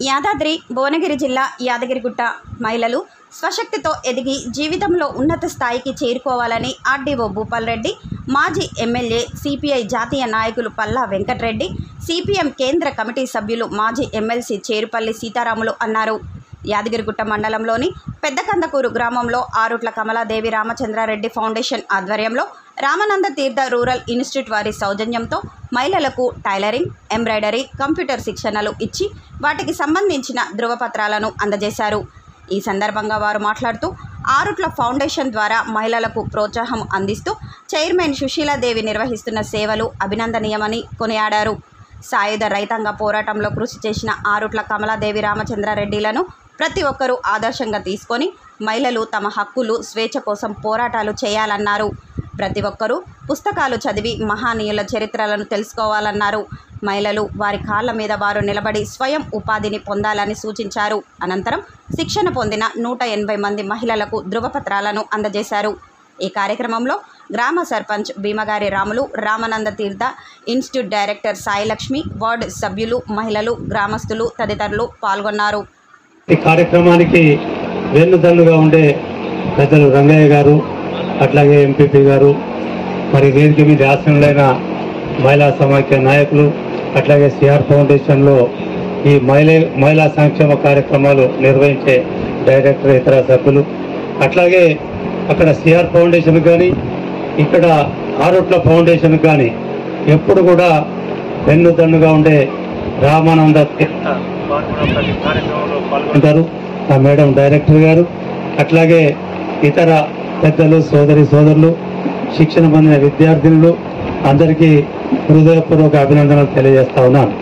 యాదాద్రి భువనగిరి జిల్లా యాదగిరిగుట్ట మహిళలు స్వశక్తితో ఎదిగి జీవితంలో ఉన్నత స్థాయికి చేరుకోవాలని ఆర్డీఓ భూపాల్ రెడ్డి మాజీ ఎమ్మెల్యే సిపిఐ జాతీయ నాయకులు పల్లా వెంకటరెడ్డి సిపిఎం కేంద్ర కమిటీ సభ్యులు మాజీ ఎమ్మెల్సీ చేరుపల్లి సీతారాములు అన్నారు యాదగిరిగుట్ట మండలంలోని పెద్దకందకూరు గ్రామంలో ఆరుట్ల కమలాదేవి రామచంద్రారెడ్డి ఫౌండేషన్ ఆధ్వర్యంలో రామానంద తీర్థ రూరల్ ఇన్స్టిట్యూట్ వారి సౌజన్యంతో మహిళలకు టైలరింగ్ ఎంబ్రాయిడరీ కంప్యూటర్ శిక్షణలు ఇచ్చి వాటికి సంబంధించిన ధృవపత్రాలను అందజేశారు ఈ సందర్భంగా వారు మాట్లాడుతూ ఆరుట్ల ఫౌండేషన్ ద్వారా మహిళలకు ప్రోత్సాహం అందిస్తూ చైర్మన్ సుశీలాదేవి నిర్వహిస్తున్న సేవలు అభినందనీయమని కొనియాడారు సాయుధ రైతాంగ పోరాటంలో కృషి చేసిన ఆరుట్ల కమలాదేవి రామచంద్రారెడ్డిలను ప్రతి ఒక్కరూ ఆదర్శంగా తీసుకొని మహిళలు తమ హక్కులు స్వేచ్ఛ కోసం పోరాటాలు చేయాలన్నారు ప్రతి ఒక్కరూ పుస్తకాలు చదివి మహానీయుల చరిత్రలను తెలుసుకోవాలన్నారు మహిళలు వారి కాళ్ళ మీద వారు నిలబడి స్వయం ఉపాధిని పొందాలని సూచించారు అనంతరం శిక్షణ పొందిన నూట ఎనభై మంది మహిళలకు ధృవపత్రాలను అందజేశారు ఈ కార్యక్రమంలో గ్రామ సర్పంచ్ భీమగారి రాములు రామానంద తీర్థ ఇన్స్టిట్యూట్ డైరెక్టర్ సాయిలక్ష్మి వార్డు సభ్యులు మహిళలు గ్రామస్తులు తదితరులు పాల్గొన్నారు ఈ కార్యక్రమానికి వెన్నుదన్నుగా ఉండే పెద్దలు రంగయ్య గారు అట్లాగే ఎంపీపీ గారు మరి వేదిక మీద ఆసనులైన మహిళా సమాఖ్య నాయకులు అట్లాగే సిఆర్ ఫౌండేషన్లో ఈ మహిళ మహిళా సంక్షేమ కార్యక్రమాలు నిర్వహించే డైరెక్టర్ ఇతర సభ్యులు అట్లాగే అక్కడ సిఆర్ ఫౌండేషన్ కానీ ఇక్కడ ఆరుట్ల ఫౌండేషన్ కానీ ఎప్పుడు కూడా వెన్నుదన్నుగా ఉండే రామానంద తీర్థ వారు కూడా ప్రతి కార్యక్రమంలో పాల్గొంటారు ఆ మేడం డైరెక్టర్ గారు అట్లాగే ఇతర పెద్దలు సోదరి సోదరులు శిక్షణ పొందిన విద్యార్థినులు అందరికీ హృదయపూర్వక అభినందనలు తెలియజేస్తా ఉన్నాను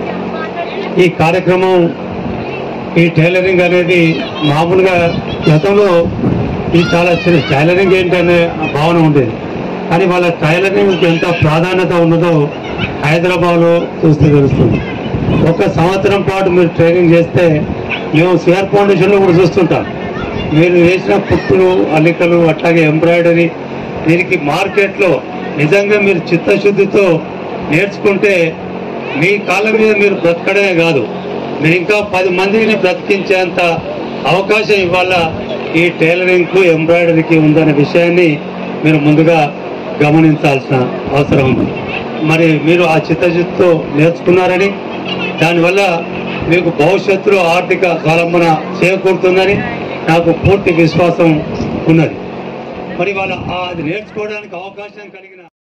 ఈ కార్యక్రమం ఈ టైలరింగ్ అనేది మామూలుగా గతంలో ఇది చాలా చిన్న టైలరింగ్ ఏంటనే భావన ఉండేది కానీ వాళ్ళ టైలరింగ్ ఎంత ప్రాధాన్యత ఉన్నదో హైదరాబాద్లో చూస్తే తెలుస్తుంది ఒక సంవత్సరం పాటు మీరు ట్రైనింగ్ చేస్తే మేము సిఆర్ ఫౌండేషన్లో కూడా చూస్తుంటాం మీరు వేసిన పుట్టులు అల్లికలు అట్లాగే ఎంబ్రాయిడరీ దీనికి మార్కెట్లో నిజంగా మీరు చిత్తశుద్ధితో నేర్చుకుంటే మీ కాళ్ళ మీద మీరు బ్రతకడమే కాదు మీరు ఇంకా పది మందిని బ్రతికించేంత అవకాశం ఇవాళ ఈ టైలరింగ్కు ఎంబ్రాయిడరీకి ఉందనే విషయాన్ని మీరు ముందుగా గమనించాల్సిన అవసరం ఉంది మరి మీరు ఆ చిత్తశుద్ధితో నేర్చుకున్నారని దానివల్ల మీకు భవిష్యత్తులో ఆర్థిక స్వలంబన చేకూరుతుందని నాకు పూర్తి విశ్వాసం ఉన్నది మరి వాళ్ళ ఆ- అది నేర్చుకోవడానికి అవకాశం కలిగిన